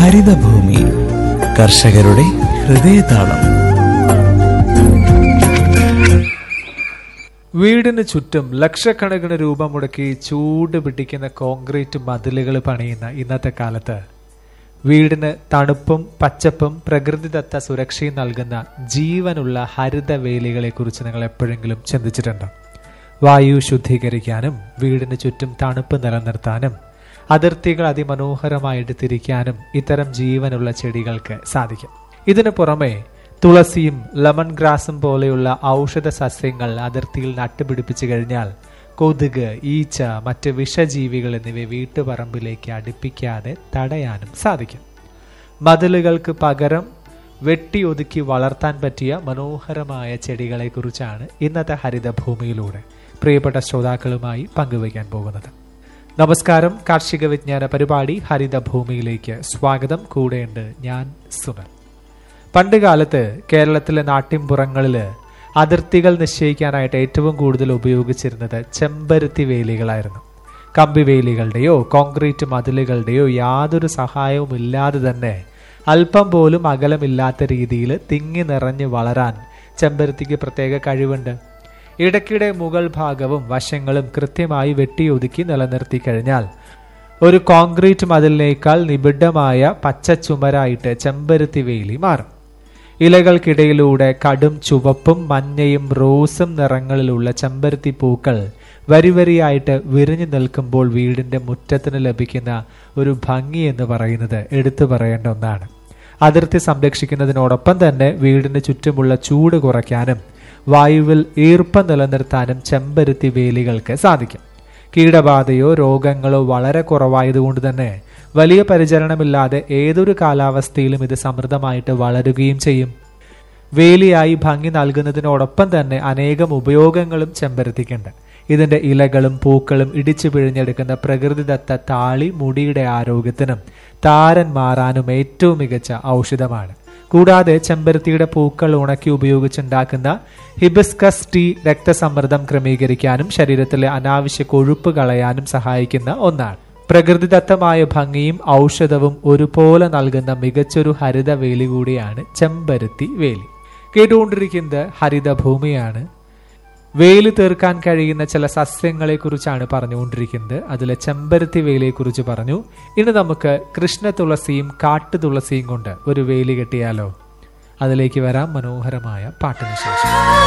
ഹരിതഭൂമി കർഷകരുടെ ഹൃദയതാളം വീടിന് ചുറ്റും ലക്ഷക്കണക്കിന് രൂപ മുടക്കി ചൂട് പിടിക്കുന്ന കോൺക്രീറ്റ് മതിലുകൾ പണിയുന്ന ഇന്നത്തെ കാലത്ത് വീടിന് തണുപ്പും പച്ചപ്പും പ്രകൃതിദത്ത സുരക്ഷയും നൽകുന്ന ജീവനുള്ള ഹരിതവേലികളെ കുറിച്ച് നിങ്ങൾ എപ്പോഴെങ്കിലും ചിന്തിച്ചിട്ടുണ്ടോ വായു ശുദ്ധീകരിക്കാനും വീടിന് ചുറ്റും തണുപ്പ് നിലനിർത്താനും അതിർത്തികൾ അതിമനോഹരമായിട്ട് തിരിക്കാനും ഇത്തരം ജീവനുള്ള ചെടികൾക്ക് സാധിക്കും ഇതിനു പുറമെ തുളസിയും ലെമൺ ഗ്രാസും പോലെയുള്ള ഔഷധ സസ്യങ്ങൾ അതിർത്തിയിൽ നട്ടുപിടിപ്പിച്ചു കഴിഞ്ഞാൽ കൊതുക് ഈച്ച മറ്റ് വിഷജീവികൾ എന്നിവ വീട്ടുപറമ്പിലേക്ക് അടുപ്പിക്കാതെ തടയാനും സാധിക്കും മതിലുകൾക്ക് പകരം വെട്ടി ഒതുക്കി വളർത്താൻ പറ്റിയ മനോഹരമായ ചെടികളെ കുറിച്ചാണ് ഇന്നത്തെ ഹരിതഭൂമിയിലൂടെ പ്രിയപ്പെട്ട ശ്രോതാക്കളുമായി പങ്കുവയ്ക്കാൻ പോകുന്നത് നമസ്കാരം കാർഷിക വിജ്ഞാന പരിപാടി ഹരിതഭൂമിയിലേക്ക് സ്വാഗതം കൂടെയുണ്ട് ഞാൻ സുനൽ പണ്ട് കാലത്ത് കേരളത്തിലെ നാട്ടിൻപുറങ്ങളിൽ അതിർത്തികൾ നിശ്ചയിക്കാനായിട്ട് ഏറ്റവും കൂടുതൽ ഉപയോഗിച്ചിരുന്നത് ചെമ്പരുത്തി വേലികളായിരുന്നു കമ്പിവേലികളുടെയോ കോൺക്രീറ്റ് മതിലുകളുടെയോ യാതൊരു സഹായവും ഇല്ലാതെ തന്നെ അല്പം പോലും അകലമില്ലാത്ത രീതിയിൽ തിങ്ങി നിറഞ്ഞ് വളരാൻ ചെമ്പരുത്തിക്ക് പ്രത്യേക കഴിവുണ്ട് ഇടയ്ക്കിടെ മുകൾ ഭാഗവും വശങ്ങളും കൃത്യമായി വെട്ടിയൊതുക്കി നിലനിർത്തി കഴിഞ്ഞാൽ ഒരു കോൺക്രീറ്റ് മതിലിനേക്കാൾ നിബിഡമായ പച്ച ചുമരായിട്ട് ചെമ്പരുത്തി വേലി മാറും ഇലകൾക്കിടയിലൂടെ കടും ചുവപ്പും മഞ്ഞയും റോസും നിറങ്ങളിലുള്ള ചെമ്പരുത്തി പൂക്കൾ വരിവരിയായിട്ട് വിരിഞ്ഞു നിൽക്കുമ്പോൾ വീടിന്റെ മുറ്റത്തിന് ലഭിക്കുന്ന ഒരു ഭംഗി എന്ന് പറയുന്നത് എടുത്തു പറയേണ്ട ഒന്നാണ് അതിർത്തി സംരക്ഷിക്കുന്നതിനോടൊപ്പം തന്നെ വീടിന് ചുറ്റുമുള്ള ചൂട് കുറയ്ക്കാനും വായുവിൽ ഈർപ്പം നിലനിർത്താനും ചെമ്പരുത്തി വേലികൾക്ക് സാധിക്കും കീടബാധയോ രോഗങ്ങളോ വളരെ കുറവായതുകൊണ്ട് തന്നെ വലിയ പരിചരണമില്ലാതെ ഏതൊരു കാലാവസ്ഥയിലും ഇത് സമൃദ്ധമായിട്ട് വളരുകയും ചെയ്യും വേലിയായി ഭംഗി നൽകുന്നതിനോടൊപ്പം തന്നെ അനേകം ഉപയോഗങ്ങളും ചെമ്പരത്തിക്കുണ്ട് ഇതിന്റെ ഇലകളും പൂക്കളും ഇടിച്ചു പിഴിഞ്ഞെടുക്കുന്ന പ്രകൃതിദത്ത താളി മുടിയുടെ ആരോഗ്യത്തിനും താരൻ മാറാനും ഏറ്റവും മികച്ച ഔഷധമാണ് കൂടാതെ ചെമ്പരത്തിയുടെ പൂക്കൾ ഉണക്കി ഉപയോഗിച്ചുണ്ടാക്കുന്ന ഹിബിസ്കസ് ടീ രക്തസമ്മർദ്ദം ക്രമീകരിക്കാനും ശരീരത്തിലെ അനാവശ്യ കൊഴുപ്പ് കളയാനും സഹായിക്കുന്ന ഒന്നാണ് പ്രകൃതിദത്തമായ ഭംഗിയും ഔഷധവും ഒരുപോലെ നൽകുന്ന മികച്ചൊരു ഹരിത വേലി കൂടിയാണ് ചെമ്പരുത്തി വേലി കേട്ടുകൊണ്ടിരിക്കുന്നത് ഹരിതഭൂമിയാണ് വേലി തീർക്കാൻ കഴിയുന്ന ചില സസ്യങ്ങളെ കുറിച്ചാണ് പറഞ്ഞുകൊണ്ടിരിക്കുന്നത് അതിലെ ചെമ്പരത്തി വേലിയെ കുറിച്ച് പറഞ്ഞു ഇനി നമുക്ക് കൃഷ്ണ തുളസിയും കാട്ടു തുളസിയും കൊണ്ട് ഒരു വേലി കെട്ടിയാലോ അതിലേക്ക് വരാം മനോഹരമായ പാട്ടിന് ശേഷം